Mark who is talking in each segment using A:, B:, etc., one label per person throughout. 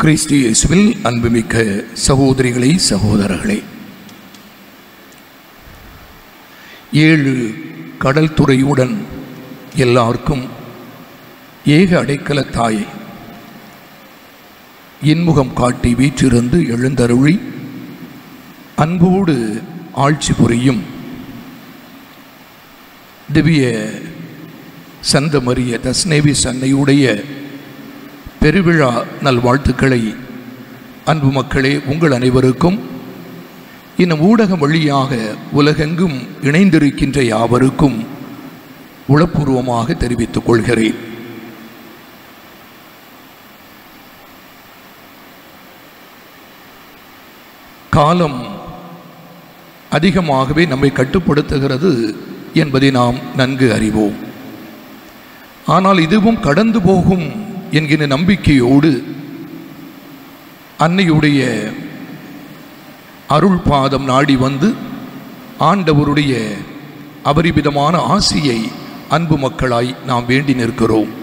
A: கிறிஸ்து இயேசுவில் அன்புமிக்க சகோதரிகளே சகோதரர்களே ஏழு கடல் துறையுடன் எல்லாருக்கும் ஏக அடைக்கல தாயை இன்முகம் காட்டி வீற்றிருந்து எழுந்தருளி அன்போடு ஆட்சி புரியும் திவ்ய சந்தமரிய தஸ்னேவி சன்னையுடைய பெருவிழா நல்வாழ்த்துக்களை அன்பு மக்களே உங்கள் அனைவருக்கும் இன்னும் ஊடகம் வழியாக உலகெங்கும் இணைந்திருக்கின்ற யாவருக்கும் உளப்பூர்வமாக தெரிவித்துக் கொள்கிறேன் காலம் அதிகமாகவே நம்மை கட்டுப்படுத்துகிறது என்பதை நாம் நன்கு அறிவோம் ஆனால் இதுவும் கடந்து போகும் என்கிற நம்பிக்கையோடு அன்னையுடைய அருள் பாதம் நாடி வந்து ஆண்டவருடைய அபரிமிதமான ஆசியை அன்பு மக்களாய் நாம் வேண்டி நிற்கிறோம்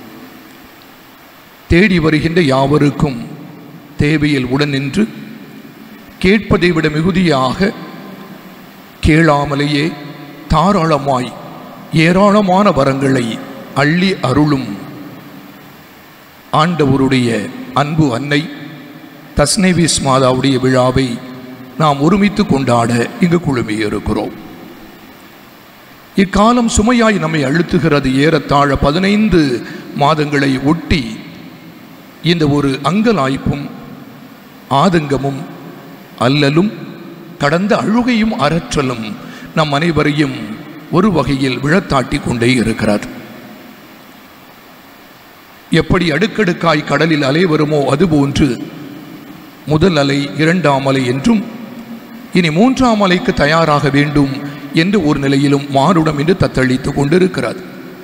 A: தேடி வருகின்ற யாவருக்கும் தேவையில் உடன் நின்று கேட்பதை விட மிகுதியாக கேளாமலேயே தாராளமாய் ஏராளமான வரங்களை அள்ளி அருளும் ஆண்டவருடைய அன்பு அன்னை தஸ்னேவிஸ் மாதாவுடைய விழாவை நாம் ஒருமித்து கொண்டாட இங்கு குழுமி இருக்கிறோம் இக்காலம் சுமையாய் நம்மை அழுத்துகிறது ஏறத்தாழ பதினைந்து மாதங்களை ஒட்டி இந்த ஒரு அங்கலாய்ப்பும் ஆதங்கமும் அல்லலும் கடந்த அழுகையும் அரற்றலும் நம் அனைவரையும் ஒரு வகையில் விழத்தாட்டி கொண்டே இருக்கிறார் எப்படி அடுக்கடுக்காய் கடலில் அலை வருமோ அதுபோன்று முதல் அலை இரண்டாம் அலை என்றும் இனி மூன்றாம் அலைக்கு தயாராக வேண்டும் என்று ஒரு நிலையிலும் மானுடம் என்று தத்தளித்துக் கொண்டிருக்கிறார்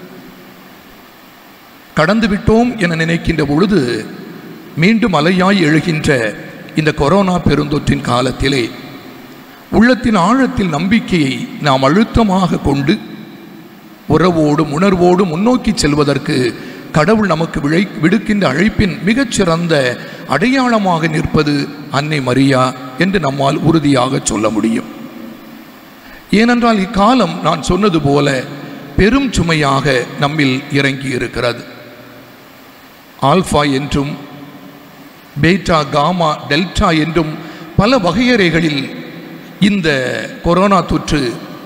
A: கடந்து விட்டோம் என நினைக்கின்ற பொழுது மீண்டும் அலையாய் எழுகின்ற இந்த கொரோனா பெருந்தொற்றின் காலத்திலே உள்ளத்தின் ஆழத்தில் நம்பிக்கையை நாம் அழுத்தமாக கொண்டு உறவோடும் உணர்வோடும் முன்னோக்கி செல்வதற்கு கடவுள் நமக்கு விழை விடுக்கின்ற அழைப்பின் மிகச்சிறந்த அடையாளமாக நிற்பது அன்னை மரியா என்று நம்மால் உறுதியாக சொல்ல முடியும் ஏனென்றால் இக்காலம் நான் சொன்னது போல பெரும் சுமையாக நம்மில் இறங்கி இருக்கிறது ஆல்ஃபா என்றும் பேட்டா காமா டெல்டா என்றும் பல வகையறைகளில் இந்த கொரோனா தொற்று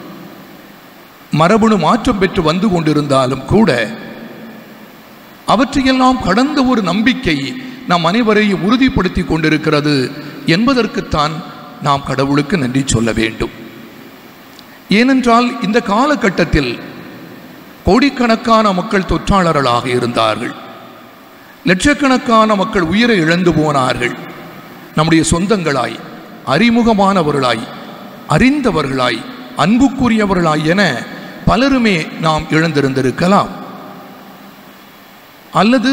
A: மரபணு மாற்றம் பெற்று வந்து கொண்டிருந்தாலும் கூட அவற்றையெல்லாம் கடந்த ஒரு நம்பிக்கை நாம் அனைவரையும் உறுதிப்படுத்தி கொண்டிருக்கிறது என்பதற்குத்தான் நாம் கடவுளுக்கு நன்றி சொல்ல வேண்டும் ஏனென்றால் இந்த காலகட்டத்தில் கோடிக்கணக்கான மக்கள் தொற்றாளர்களாக இருந்தார்கள் லட்சக்கணக்கான மக்கள் உயிரை இழந்து போனார்கள் நம்முடைய சொந்தங்களாய் அறிமுகமானவர்களாய் அறிந்தவர்களாய் அன்புக்குரியவர்களாய் என பலருமே நாம் இழந்திருந்திருக்கலாம் அல்லது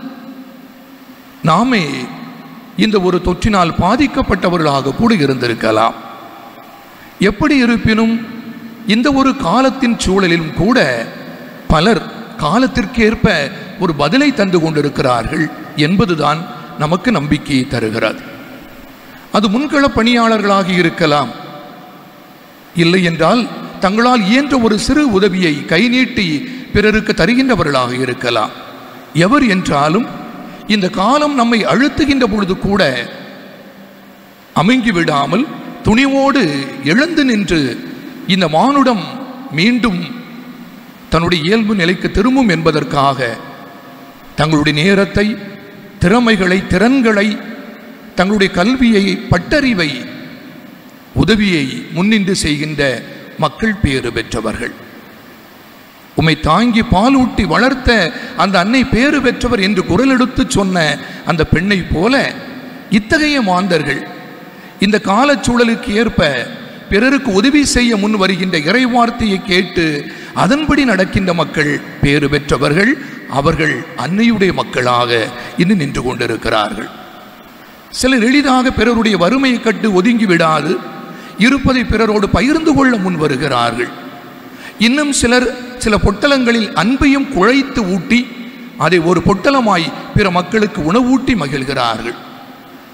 A: நாமே இந்த ஒரு தொற்றினால் பாதிக்கப்பட்டவர்களாக கூட இருந்திருக்கலாம் எப்படி இருப்பினும் இந்த ஒரு காலத்தின் சூழலிலும் கூட பலர் காலத்திற்கேற்ப ஒரு பதிலை தந்து கொண்டிருக்கிறார்கள் என்பதுதான் நமக்கு நம்பிக்கையை தருகிறது அது முன்கள பணியாளர்களாக இருக்கலாம் இல்லை என்றால் தங்களால் இயன்ற ஒரு சிறு உதவியை கை நீட்டி பிறருக்கு தருகின்றவர்களாக இருக்கலாம் எவர் என்றாலும் இந்த காலம் நம்மை அழுத்துகின்ற பொழுது கூட அமுங்கி விடாமல் துணிவோடு எழுந்து நின்று இந்த மானுடம் மீண்டும் தன்னுடைய இயல்பு நிலைக்கு திரும்பும் என்பதற்காக தங்களுடைய நேரத்தை திறமைகளை திறன்களை தங்களுடைய கல்வியை பட்டறிவை உதவியை முன்னின்று செய்கின்ற மக்கள் பேறு பெற்றவர்கள் உம்மை தாங்கி பாலூட்டி வளர்த்த அந்த அன்னை பேறு பெற்றவர் என்று குரல் எடுத்து சொன்ன அந்த பெண்ணை போல இத்தகைய மாந்தர்கள் இந்த காலச்சூழலுக்கு ஏற்ப பிறருக்கு உதவி செய்ய முன் வருகின்ற இறைவார்த்தையை கேட்டு அதன்படி நடக்கின்ற மக்கள் பேறு பெற்றவர்கள் அவர்கள் அன்னையுடைய மக்களாக இன்னும் நின்று கொண்டிருக்கிறார்கள் சிலர் எளிதாக பிறருடைய வறுமையை கட்டு ஒதுங்கி விடாது இருப்பதை பிறரோடு பகிர்ந்து கொள்ள முன் வருகிறார்கள் இன்னும் சிலர் சில பொட்டலங்களில் அன்பையும் குழைத்து ஊட்டி அதை ஒரு பொட்டலமாய் பிற மக்களுக்கு உணவூட்டி மகிழ்கிறார்கள்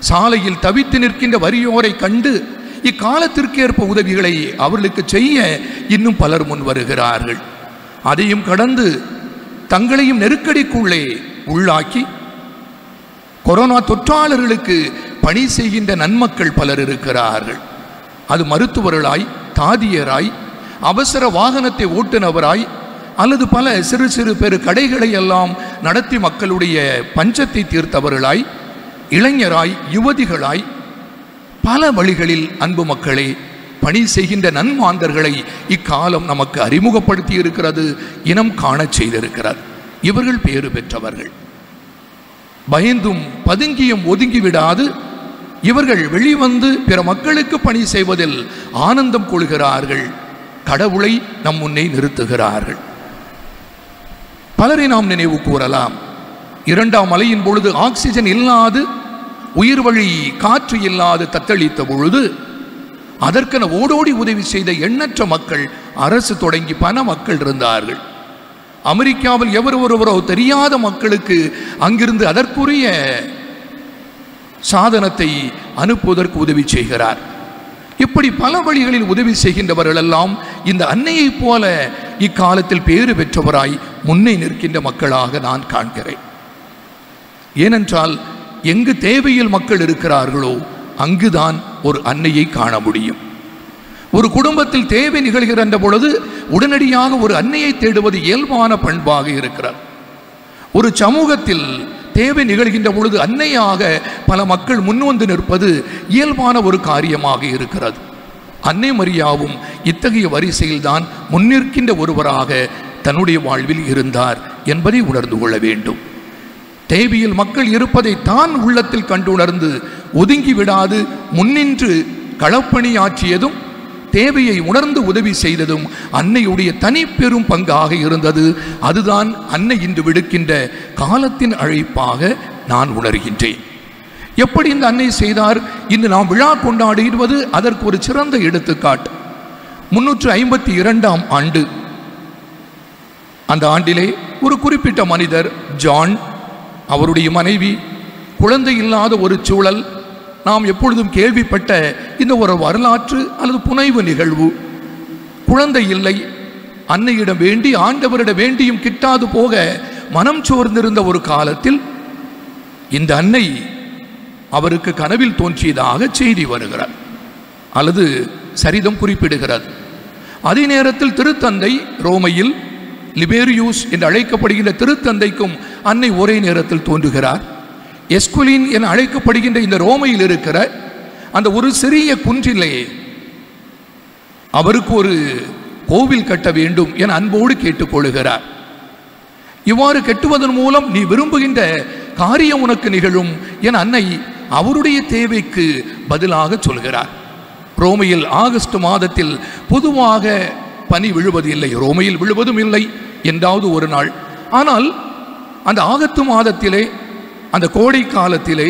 A: சாலையில் தவித்து நிற்கின்ற வறியோரை கண்டு இக்காலத்திற்கேற்ப உதவிகளை அவர்களுக்கு செய்ய இன்னும் பலர் முன் வருகிறார்கள் அதையும் கடந்து தங்களையும் நெருக்கடிக்குள்ளே உள்ளாக்கி கொரோனா தொற்றாளர்களுக்கு பணி செய்கின்ற நன்மக்கள் பலர் இருக்கிறார்கள் அது மருத்துவர்களாய் தாதியராய் அவசர வாகனத்தை ஓட்டுநவராய் அல்லது பல சிறு சிறு பெரு கடைகளை எல்லாம் நடத்தி மக்களுடைய பஞ்சத்தை தீர்த்தவர்களாய் இளைஞராய் யுவதிகளாய் பல வழிகளில் அன்பு மக்களே பணி செய்கின்ற நன்மாந்தர்களை இக்காலம் நமக்கு அறிமுகப்படுத்தி இருக்கிறது இனம் காணச் செய்திருக்கிறது இவர்கள் பேறு பெற்றவர்கள் பயந்தும் பதுங்கியும் ஒதுங்கி விடாது இவர்கள் வெளிவந்து பிற மக்களுக்கு பணி செய்வதில் ஆனந்தம் கொள்கிறார்கள் கடவுளை நம் முன்னே நிறுத்துகிறார்கள் பலரை நாம் நினைவு கூறலாம் இரண்டாம் மலையின் பொழுது ஆக்சிஜன் இல்லாது உயிர் வழி காற்று இல்லாது தத்தளித்த பொழுது அதற்கென ஓடோடி உதவி செய்த எண்ணற்ற மக்கள் அரசு தொடங்கி பல மக்கள் இருந்தார்கள் அமெரிக்காவில் எவர் ஒருவரோ தெரியாத மக்களுக்கு அங்கிருந்து அதற்குரிய சாதனத்தை அனுப்புவதற்கு உதவி செய்கிறார் இப்படி பல வழிகளில் உதவி செய்கின்றவர்கள் எல்லாம் இந்த அன்னையைப் போல இக்காலத்தில் பேறு பெற்றவராய் முன்னே நிற்கின்ற மக்களாக நான் காண்கிறேன் ஏனென்றால் எங்கு தேவையில் மக்கள் இருக்கிறார்களோ அங்குதான் ஒரு அன்னையை காண முடியும் ஒரு குடும்பத்தில் தேவை நிகழ்கின்ற பொழுது உடனடியாக ஒரு அன்னையை தேடுவது இயல்பான பண்பாக இருக்கிறார் ஒரு சமூகத்தில் தேவை நிகழ்கின்ற பொழுது அன்னையாக பல மக்கள் முன்வந்து நிற்பது இயல்பான ஒரு காரியமாக இருக்கிறது அன்னை மரியாவும் இத்தகைய வரிசையில்தான் முன்னிற்கின்ற ஒருவராக தன்னுடைய வாழ்வில் இருந்தார் என்பதை உணர்ந்து கொள்ள வேண்டும் தேவையில் மக்கள் இருப்பதை தான் உள்ளத்தில் கண்டுணர்ந்து ஒதுங்கி விடாது முன்னின்று களப்பணி ஆற்றியதும் தேவையை உணர்ந்து உதவி செய்ததும் அன்னையுடைய தனிப்பெரும் பங்காக இருந்தது அதுதான் அன்னை இன்று விடுக்கின்ற காலத்தின் அழைப்பாக நான் உணர்கின்றேன் எப்படி இந்த அன்னை செய்தார் இன்று நாம் விழா கொண்டாடுவது அதற்கு ஒரு சிறந்த எடுத்துக்காட்டு முன்னூற்று ஐம்பத்தி இரண்டாம் ஆண்டு அந்த ஆண்டிலே ஒரு குறிப்பிட்ட மனிதர் ஜான் அவருடைய மனைவி குழந்தை இல்லாத ஒரு சூழல் நாம் எப்பொழுதும் கேள்விப்பட்ட இந்த ஒரு வரலாற்று அல்லது புனைவு நிகழ்வு குழந்தை இல்லை அன்னையிடம் வேண்டி ஆண்டவரிடம் வேண்டியும் கிட்டாது போக மனம் சோர்ந்திருந்த ஒரு காலத்தில் இந்த அன்னை அவருக்கு கனவில் தோன்றியதாக செய்தி வருகிறார் அல்லது சரிதம் குறிப்பிடுகிறது அதே நேரத்தில் திருத்தந்தை ரோமையில் லிபேரியூஸ் என்று அழைக்கப்படுகின்ற திருத்தந்தைக்கும் அன்னை ஒரே நேரத்தில் தோன்றுகிறார் எஸ்குலின் என அழைக்கப்படுகின்ற இந்த ரோமையில் இருக்கிற அந்த ஒரு சிறிய குன்றிலே அவருக்கு ஒரு கோவில் கட்ட வேண்டும் என அன்போடு கேட்டுக்கொள்கிறார் இவ்வாறு கட்டுவதன் மூலம் நீ விரும்புகின்ற காரியம் உனக்கு நிகழும் என அன்னை அவருடைய தேவைக்கு பதிலாக சொல்கிறார் ரோமையில் ஆகஸ்ட் மாதத்தில் பொதுவாக பனி விழுவது இல்லை ரோமையில் விழுவதும் இல்லை என்றாவது ஒரு நாள் ஆனால் அந்த ஆகத்து மாதத்திலே அந்த கோடை காலத்திலே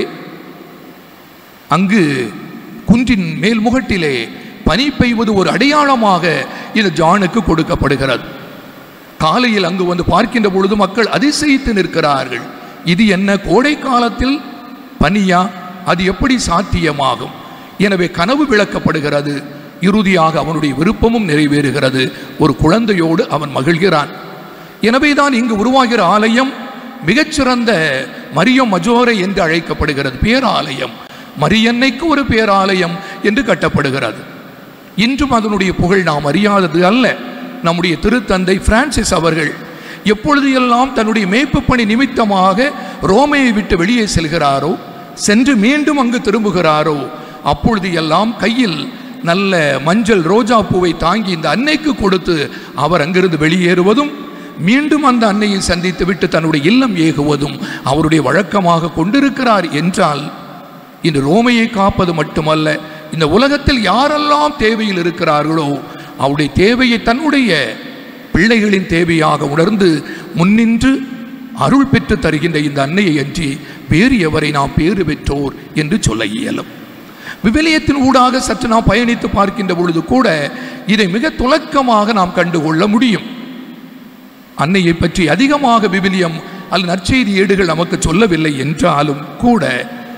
A: அங்கு குன்றின் மேல் முகட்டிலே பனி பெய்வது ஒரு அடையாளமாக இந்த ஜானுக்கு கொடுக்கப்படுகிறது காலையில் அங்கு வந்து பார்க்கின்ற பொழுது மக்கள் அதிசயித்து நிற்கிறார்கள் இது என்ன கோடை காலத்தில் பனியா அது எப்படி சாத்தியமாகும் எனவே கனவு விளக்கப்படுகிறது இறுதியாக அவனுடைய விருப்பமும் நிறைவேறுகிறது ஒரு குழந்தையோடு அவன் மகிழ்கிறான் எனவேதான் இங்கு உருவாகிற ஆலயம் மிகச்சிறந்த மரியம் மஜோரை என்று அழைக்கப்படுகிறது பேராலயம் மரியன்னைக்கு ஒரு பேராலயம் என்று கட்டப்படுகிறது இன்றும் அதனுடைய புகழ் நாம் அறியாதது அல்ல நம்முடைய திருத்தந்தை பிரான்சிஸ் அவர்கள் எப்பொழுது எல்லாம் தன்னுடைய மேய்ப்பு பணி நிமித்தமாக ரோமையை விட்டு வெளியே செல்கிறாரோ சென்று மீண்டும் அங்கு திரும்புகிறாரோ அப்பொழுது எல்லாம் கையில் நல்ல மஞ்சள் ரோஜா பூவை தாங்கி இந்த அன்னைக்கு கொடுத்து அவர் அங்கிருந்து வெளியேறுவதும் மீண்டும் அந்த அன்னையை சந்தித்து விட்டு தன்னுடைய இல்லம் ஏகுவதும் அவருடைய வழக்கமாக கொண்டிருக்கிறார் என்றால் இன்று ரோமையை காப்பது மட்டுமல்ல இந்த உலகத்தில் யாரெல்லாம் தேவையில் இருக்கிறார்களோ அவருடைய தேவையை தன்னுடைய பிள்ளைகளின் தேவையாக உணர்ந்து முன்னின்று அருள் பெற்று தருகின்ற இந்த அன்னையை அன்றி வேறு எவரை நாம் பேறு பெற்றோர் என்று சொல்ல இயலும் விவிலியத்தின் ஊடாக சற்று நாம் பயணித்து பார்க்கின்ற பொழுது கூட இதை மிக துலக்கமாக நாம் கண்டுகொள்ள முடியும் அன்னையை பற்றி அதிகமாக விவிலியம் அல்லது நற்செய்தி ஏடுகள் நமக்கு சொல்லவில்லை என்றாலும் கூட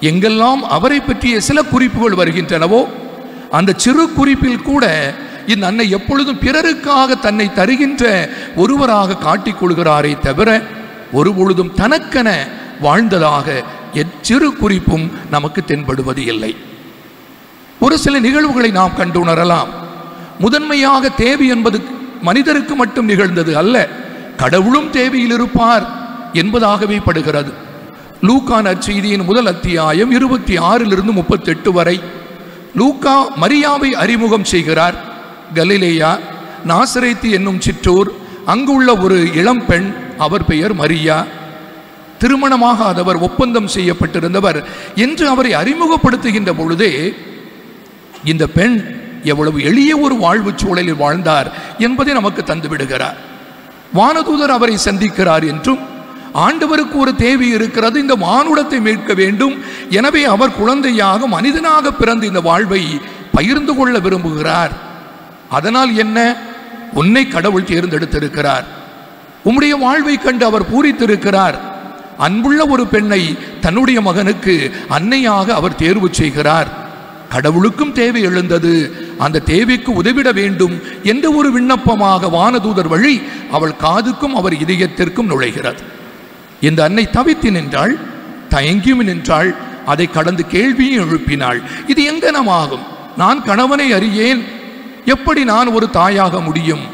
A: எங்கெல்லாம் அவரை பற்றிய சில குறிப்புகள் வருகின்றனவோ அந்த சிறு குறிப்பில் கூட இந்த அன்னை எப்பொழுதும் பிறருக்காக தன்னை தருகின்ற ஒருவராக காட்டிக் கொள்கிறாரே தவிர ஒருபொழுதும் தனக்கென வாழ்ந்ததாக எச்சிறு குறிப்பும் நமக்கு தென்படுவது இல்லை ஒரு சில நிகழ்வுகளை நாம் கண்டு உணரலாம் முதன்மையாக தேவை என்பது மனிதருக்கு மட்டும் நிகழ்ந்தது அல்ல கடவுளும் தேவையில் இருப்பார் என்பதாகவே படுகிறது லூக்கா நற்செய்தியின் முதல் அத்தியாயம் இருபத்தி ஆறிலிருந்து முப்பத்தெட்டு வரை லூக்கா மரியாவை அறிமுகம் செய்கிறார் கலிலேயா நாசரேத்து என்னும் சிற்றூர் அங்குள்ள ஒரு இளம்பெண் அவர் பெயர் மரியா திருமணமாகாதவர் ஒப்பந்தம் செய்யப்பட்டிருந்தவர் என்று அவரை அறிமுகப்படுத்துகின்ற பொழுதே இந்த பெண் எவ்வளவு எளிய ஒரு வாழ்வு சூழலில் வாழ்ந்தார் என்பதை நமக்கு தந்து விடுகிறார் வானதூதர் அவரை சந்திக்கிறார் என்றும் ஆண்டவருக்கு ஒரு தேவை இருக்கிறது இந்த மானுடத்தை மீட்க வேண்டும் எனவே அவர் குழந்தையாக மனிதனாக பிறந்து இந்த வாழ்வை பகிர்ந்து கொள்ள விரும்புகிறார் அதனால் என்ன உன்னை கடவுள் தேர்ந்தெடுத்திருக்கிறார் உம்முடைய வாழ்வை கண்டு அவர் பூரித்திருக்கிறார் அன்புள்ள ஒரு பெண்ணை தன்னுடைய மகனுக்கு அன்னையாக அவர் தேர்வு செய்கிறார் கடவுளுக்கும் தேவை எழுந்தது அந்த தேவைக்கு உதவிட வேண்டும் என்ற ஒரு விண்ணப்பமாக வானதூதர் வழி அவள் காதுக்கும் அவர் இதயத்திற்கும் நுழைகிறது இந்த அன்னை தவித்து நின்றாள் தயங்கியும் நின்றாள் அதை கடந்து கேள்வியும் எழுப்பினாள் இது எங்கனமாகும் நான் கணவனை அறியேன் எப்படி நான் ஒரு தாயாக முடியும்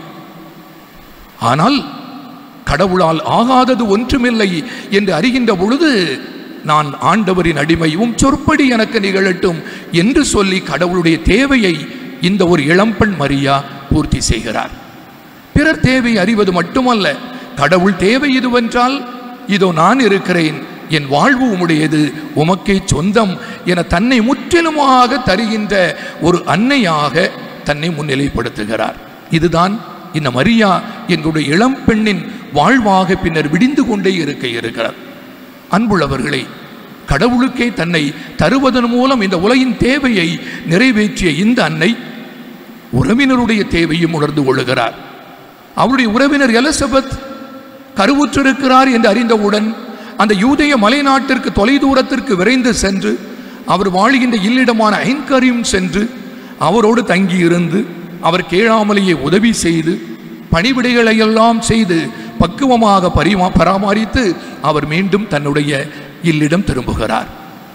A: ஆனால் கடவுளால் ஆகாதது ஒன்றுமில்லை என்று அறிகின்ற பொழுது நான் ஆண்டவரின் அடிமை உம் சொற்படி எனக்கு நிகழட்டும் என்று சொல்லி கடவுளுடைய தேவையை இந்த ஒரு இளம்பெண் மரியா பூர்த்தி செய்கிறார் பிறர் தேவை அறிவது மட்டுமல்ல கடவுள் தேவை இதுவென்றால் இதோ நான் இருக்கிறேன் என் வாழ்வு உம்முடையது உமக்கே சொந்தம் என தன்னை முற்றிலுமாக தருகின்ற ஒரு அன்னையாக தன்னை முன்னிலைப்படுத்துகிறார் இதுதான் இந்த மரியா எங்களுடைய இளம் பெண்ணின் வாழ்வாக பின்னர் விடிந்து கொண்டே இருக்க இருக்கிறார் அன்புள்ளவர்களே கடவுளுக்கே தன்னை தருவதன் மூலம் இந்த உலகின் தேவையை நிறைவேற்றிய இந்த அன்னை உறவினருடைய தேவையும் உணர்ந்து கொள்ளுகிறார் அவருடைய உறவினர் எலிசபெத் கருவுற்றிருக்கிறார் என்று அறிந்தவுடன் அந்த யூதேய மலைநாட்டிற்கு தொலைதூரத்திற்கு விரைந்து சென்று அவர் வாழுகின்ற இல்லிடமான ஐன்கரியும் சென்று அவரோடு தங்கியிருந்து அவர் கேளாமலேயே உதவி செய்து பணிவிடைகளை எல்லாம் செய்து பக்குவமாக பரிமா பராமரித்து அவர் மீண்டும் தன்னுடைய இல்லிடம் திரும்புகிறார்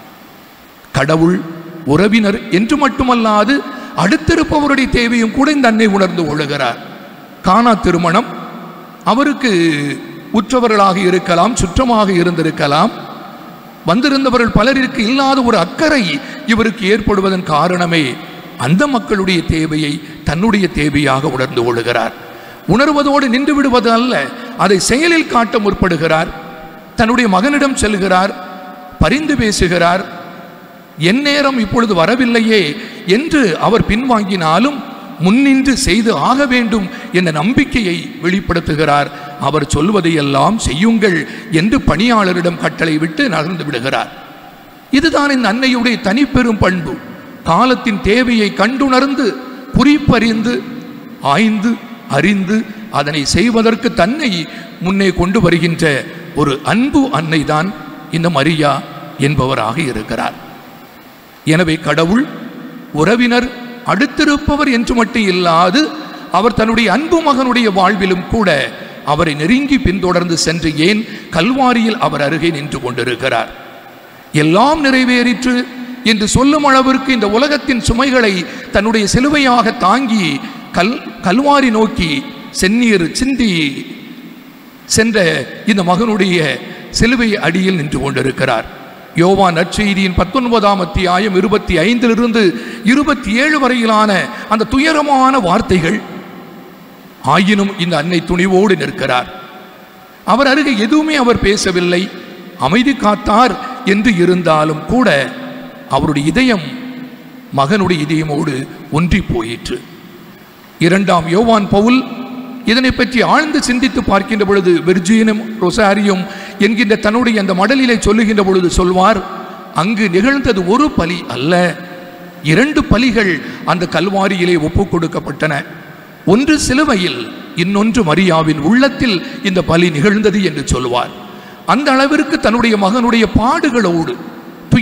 A: கடவுள் உறவினர் என்று மட்டுமல்லாது அடுத்திருப்பவருடைய தேவையும் கூட இந்த அன்னை உணர்ந்து கொள்ளுகிறார் கானா திருமணம் அவருக்கு உற்றவர்களாக இருக்கலாம் சுற்றமாக இருந்திருக்கலாம் வந்திருந்தவர்கள் பலருக்கு இல்லாத ஒரு அக்கறை இவருக்கு ஏற்படுவதன் காரணமே அந்த மக்களுடைய தேவையை தன்னுடைய தேவையாக உணர்ந்து கொள்ளுகிறார் உணர்வதோடு நின்று விடுவது அல்ல அதை செயலில் காட்ட முற்படுகிறார் தன்னுடைய மகனிடம் செல்கிறார் பரிந்து பேசுகிறார் என் நேரம் இப்பொழுது வரவில்லையே என்று அவர் பின்வாங்கினாலும் முன்னின்று செய்து ஆக வேண்டும் என்ற நம்பிக்கையை வெளிப்படுத்துகிறார் அவர் சொல்வதையெல்லாம் செய்யுங்கள் என்று பணியாளரிடம் கட்டளை விட்டு நகர்ந்து விடுகிறார் இதுதான் இந்த அன்னையுடைய தனிப்பெரும் பண்பு காலத்தின் தேவையை கண்டுணர்ந்து புரிப்பறிந்து ஆய்ந்து அறிந்து அதனை செய்வதற்கு தன்னை முன்னே கொண்டு வருகின்ற ஒரு அன்பு அன்னை தான் இந்த மரியா என்பவராக இருக்கிறார் எனவே கடவுள் உறவினர் அடுத்திருப்பவர் என்று மட்டும் இல்லாது அவர் தன்னுடைய அன்பு மகனுடைய வாழ்விலும் கூட அவரை நெருங்கி பின்தொடர்ந்து சென்று ஏன் கல்வாரியில் அவர் அருகே நின்று கொண்டிருக்கிறார் எல்லாம் நிறைவேறிற்று என்று சொல்லும் அளவிற்கு இந்த உலகத்தின் சுமைகளை தன்னுடைய சிலுவையாக தாங்கி கல் கல்வாரி நோக்கி செந்நீர் சிந்தி சென்ற இந்த மகனுடைய சிலுவை அடியில் நின்று கொண்டிருக்கிறார் யோவான் நற்செய்தியின் பத்தொன்பதாம் அத்தியாயம் இருபத்தி ஐந்திலிருந்து இருபத்தி ஏழு வரையிலான அந்த துயரமான வார்த்தைகள் ஆயினும் இந்த அன்னை துணிவோடு நிற்கிறார் அவர் அருகே எதுவுமே அவர் பேசவில்லை அமைதி காத்தார் என்று இருந்தாலும் கூட அவருடைய இதயம் மகனுடைய இதயமோடு ஒன்றி போயிற்று இரண்டாம் யோவான் பவுல் இதனை பற்றி ஆழ்ந்து சிந்தித்து பார்க்கின்ற பொழுது வெர்ஜீனம் ரொசாரியும் என்கின்ற தன்னுடைய அந்த மடலிலே சொல்லுகின்ற பொழுது சொல்வார் அங்கு நிகழ்ந்தது ஒரு பலி அல்ல இரண்டு பலிகள் அந்த கல்வாரியிலே ஒப்புக் கொடுக்கப்பட்டன ஒன்று சிலுவையில் இன்னொன்று மரியாவின் உள்ளத்தில் இந்த பலி நிகழ்ந்தது என்று சொல்வார் அந்த அளவிற்கு தன்னுடைய மகனுடைய பாடுகளோடு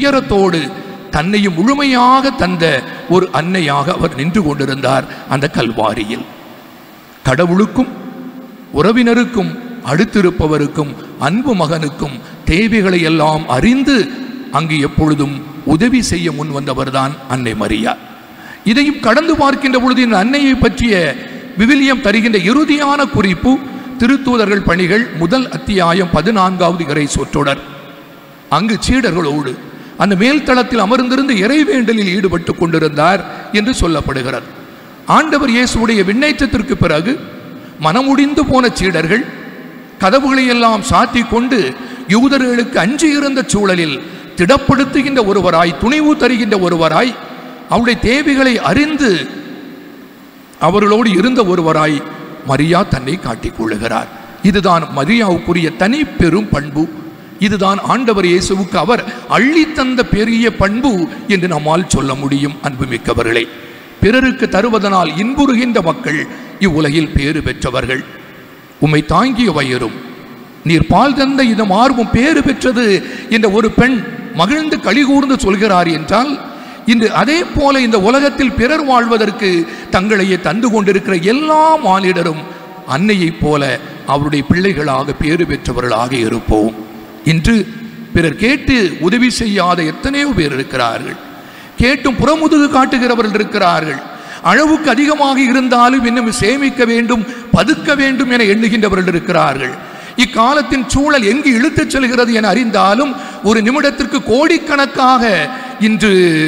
A: துயரத்தோடு தன்னையும் முழுமையாக தந்த ஒரு அன்னையாக அவர் நின்று கொண்டிருந்தார் அந்த கல்வாரியில் கடவுளுக்கும் உறவினருக்கும் அடுத்திருப்பவருக்கும் அன்பு மகனுக்கும் தேவைகளை எல்லாம் அறிந்து அங்கு எப்பொழுதும் உதவி செய்ய முன் வந்தவர்தான் அன்னை மரியா இதையும் கடந்து பார்க்கின்ற பொழுது இந்த அன்னையை பற்றிய விவிலியம் தருகின்ற இறுதியான குறிப்பு திருத்தூதர்கள் பணிகள் முதல் அத்தியாயம் பதினான்காவது இறை சொற்றொடர் அங்கு சீடர்களோடு அந்த மேல்தளத்தில் அமர்ந்திருந்து இறைவேண்டலில் ஈடுபட்டு கொண்டிருந்தார் என்று சொல்லப்படுகிறது ஆண்டவர் இயேசுடைய விண்ணேற்றத்திற்கு பிறகு மனமுடிந்து போன சீடர்கள் கதவுகளை எல்லாம் சாத்தி கொண்டு யூதர்களுக்கு அஞ்சி இருந்த சூழலில் திடப்படுத்துகின்ற ஒருவராய் துணிவு தருகின்ற ஒருவராய் அவருடைய தேவைகளை அறிந்து அவர்களோடு இருந்த ஒருவராய் மரியா தன்னை காட்டிக் கொள்ளுகிறார் இதுதான் மரியாவுக்குரிய தனி பெரும் பண்பு இதுதான் ஆண்டவர் இயேசுவுக்கு அவர் அள்ளி தந்த பெரிய பண்பு என்று நம்மால் சொல்ல முடியும் அன்புமிக்கவர்களே பிறருக்கு தருவதனால் இன்புறுகின்ற மக்கள் இவ்வுலகில் பேறு பெற்றவர்கள் உம்மை தாங்கிய வயிறும் நீர் பால் தந்த இந்த மார்பும் பேறு பெற்றது என்ற ஒரு பெண் மகிழ்ந்து கலிகூர்ந்து சொல்கிறார் என்றால் இன்று அதே போல இந்த உலகத்தில் பிறர் வாழ்வதற்கு தங்களையே தந்து கொண்டிருக்கிற எல்லா மானிடரும் அன்னையைப் போல அவருடைய பிள்ளைகளாக பேறு பெற்றவர்களாக இருப்போம் இன்று பிறர் கேட்டு உதவி செய்யாத எத்தனையோ பேர் இருக்கிறார்கள் கேட்டும் புறமுதுகு காட்டுகிறவர்கள் இருக்கிறார்கள் அளவுக்கு அதிகமாக இருந்தாலும் இன்னும் சேமிக்க வேண்டும் பதுக்க வேண்டும் என எண்ணுகின்றவர்கள் இருக்கிறார்கள் இக்காலத்தின் சூழல் எங்கு இழுத்துச் செல்கிறது என அறிந்தாலும் ஒரு நிமிடத்திற்கு கோடிக்கணக்காக இன்று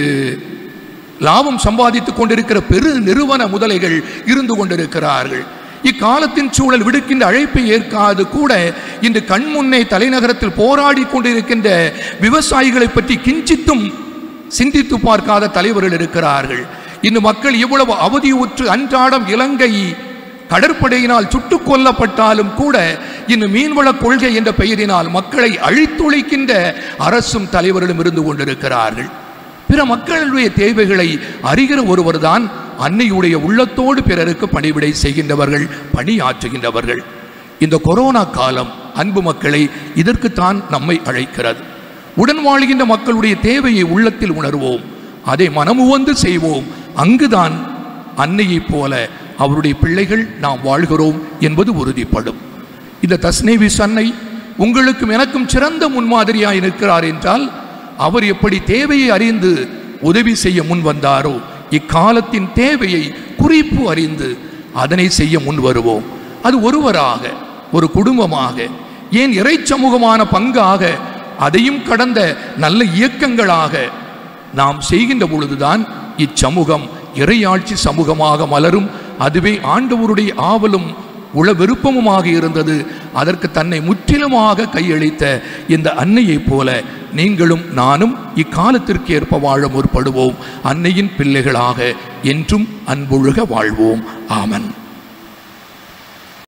A: லாபம் சம்பாதித்துக் கொண்டிருக்கிற பெரு நிறுவன முதலைகள் இருந்து கொண்டிருக்கிறார்கள் இக்காலத்தின் சூழல் விடுக்கின்ற அழைப்பை ஏற்காது கூட இன்று கண்முன்னே தலைநகரத்தில் போராடி கொண்டிருக்கின்ற விவசாயிகளை பற்றி கிஞ்சித்தும் சிந்தித்து பார்க்காத தலைவர்கள் இருக்கிறார்கள் இன்று மக்கள் இவ்வளவு அவதியுற்று அன்றாடம் இலங்கை கடற்படையினால் சுட்டுக் கொல்லப்பட்டாலும் கூட இன்று மீன்வள கொள்கை என்ற பெயரினால் மக்களை அழித்தொழிக்கின்ற அரசும் தலைவர்களும் இருந்து கொண்டிருக்கிறார்கள் பிற மக்களுடைய தேவைகளை அறிகிற ஒருவர்தான் அன்னையுடைய உள்ளத்தோடு பிறருக்கு பணிவிடை செய்கின்றவர்கள் பணியாற்றுகின்றவர்கள் இந்த கொரோனா காலம் அன்பு மக்களை இதற்குத்தான் நம்மை அழைக்கிறது உடன் வாழ்கின்ற மக்களுடைய தேவையை உள்ளத்தில் உணர்வோம் அதை மனமுவந்து செய்வோம் அங்குதான் அன்னையைப் போல அவருடைய பிள்ளைகள் நாம் வாழ்கிறோம் என்பது உறுதிப்படும் இந்த தஸ்னேவிஸ் அன்னை உங்களுக்கும் எனக்கும் சிறந்த முன்மாதிரியாய் நிற்கிறார் என்றால் அவர் எப்படி தேவையை அறிந்து உதவி செய்ய முன் வந்தாரோ இக்காலத்தின் தேவையை குறிப்பு அறிந்து அதனை செய்ய முன் வருவோம் அது ஒருவராக ஒரு குடும்பமாக ஏன் இறை சமூகமான பங்காக அதையும் கடந்த நல்ல இயக்கங்களாக நாம் செய்கின்ற பொழுதுதான் இச்சமூகம் இறையாட்சி சமூகமாக மலரும் அதுவே ஆண்டவருடைய ஆவலும் உள விருப்பமுமாக இருந்தது அதற்கு தன்னை முற்றிலுமாக கையளித்த இந்த அன்னையைப் போல நீங்களும் நானும் இக்காலத்திற்கு ஏற்ப வாழ முற்படுவோம் அன்னையின் பிள்ளைகளாக என்றும் அன்பொழுக வாழ்வோம் ஆமன்